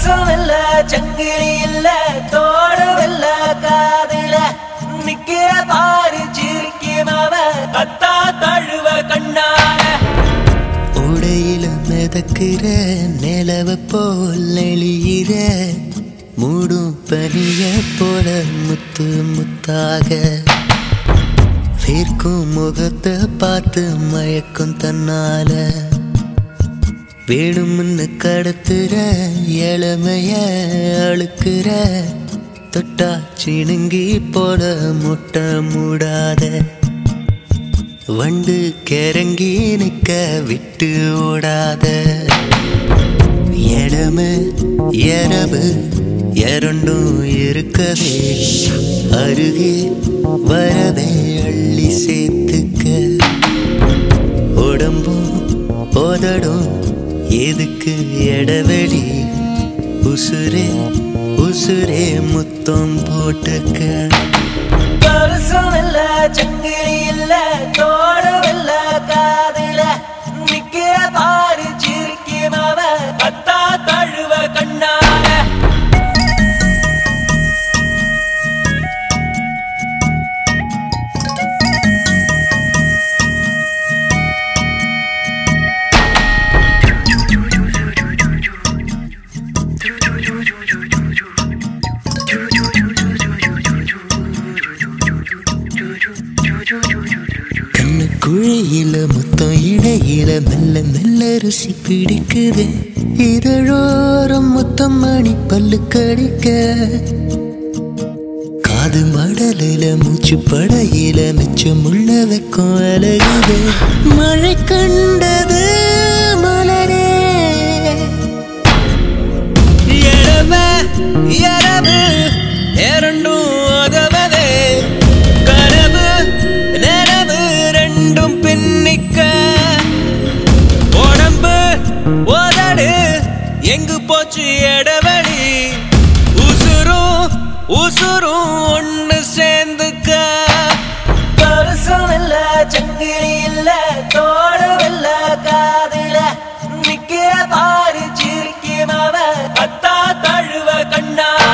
கவசம் இல்ல சங்கிலி இல்ல தோடும் இல்ல காதுல நிக்கிற பாரு சிரிக்கும் அவ கத்தா தழுவ கண்ணால உடையில மிதக்கிற நிலவ போல் எளியிற மூடும் பனிய போல முத்து முத்தாக வேர்க்கும் முகத்தை பார்த்து மயக்கும் தன்னால வேணும்னு கடத்துற இளமைய அழுக்குற தொட்டா சிணுங்கி போல முட்டை மூடாத வண்டு கிறங்கி நிக்க விட்டு ஓடாத இடம இரவு இரண்டும் இருக்கவே அருகே வரவே அள்ளி சேர்த்துக்க உடம்பும் உதடும் எதுக்கு இடவெளி உசுரே உசுரே முத்தம் போட்டுக்க கவசம் இல்ல சங்கிலி இல்ல தோடும் இல்ல காதுல நிக்கிற பாரு சிரிக்கும் அவ கத்தா தழுவ கண்ணால கண்ணு குழியில மொத்தம் இடையில மெல்ல மெல்ல ருசி பிடிக்குது இதழோரம் மொத்தம் மணி பல்லு கடிக்க காது மடலில மூச்சு படையில மிச்சம் உள்ள வைக்கும் அழகுது மழை கண்டது மலரே இரவு இரவு இரண்டும் உதவதே கனவு நனவு ரெண்டும் பின்னிக்க உடம்பு உதடு எங்கு போச்சு இடவழி உசுரும் உசுரும் ஒண்ணு சேர்ந்துக்க கவசம் இல்ல சங்கிலி இல்ல தோடும் இல்ல காதுல நிக்கிற பாரு சிரிக்கும் அவ கத்தா தழுவ கண்ணால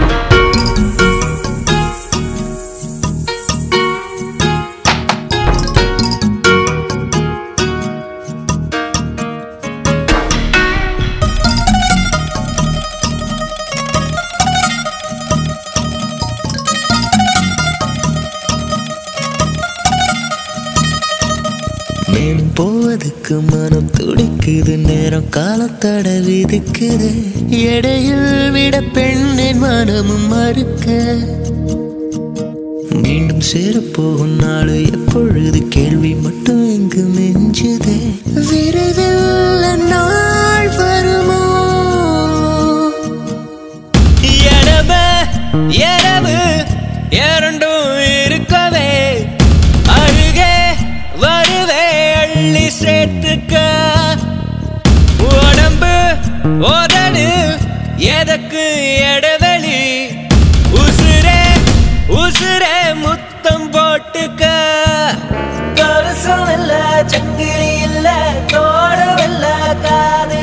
மேலும் போவதுக்கு மனம் துடிக்குது நேரம் காலத்தட விதிக்குது எடையில் விட பெண்ணின் மனமும் மறுக்க மீண்டும் சேரப்போகும் நாள் எப்பொழுது கேள்வி மட்டும் இங்கு மெஞ்சுதே விரைவில் நாள் வருமோ எனவ இரவு இரண்டும் இருக்கவே அருகே வருவே அள்ளி சேர்த்துக்க உடம்பு உதடு எதற்கு இடவெளி உசுரே உசுரே முத்தம் போட்டுக்க கவசம் இல்ல சங்கிலி இல்ல தோடும் இல்ல காது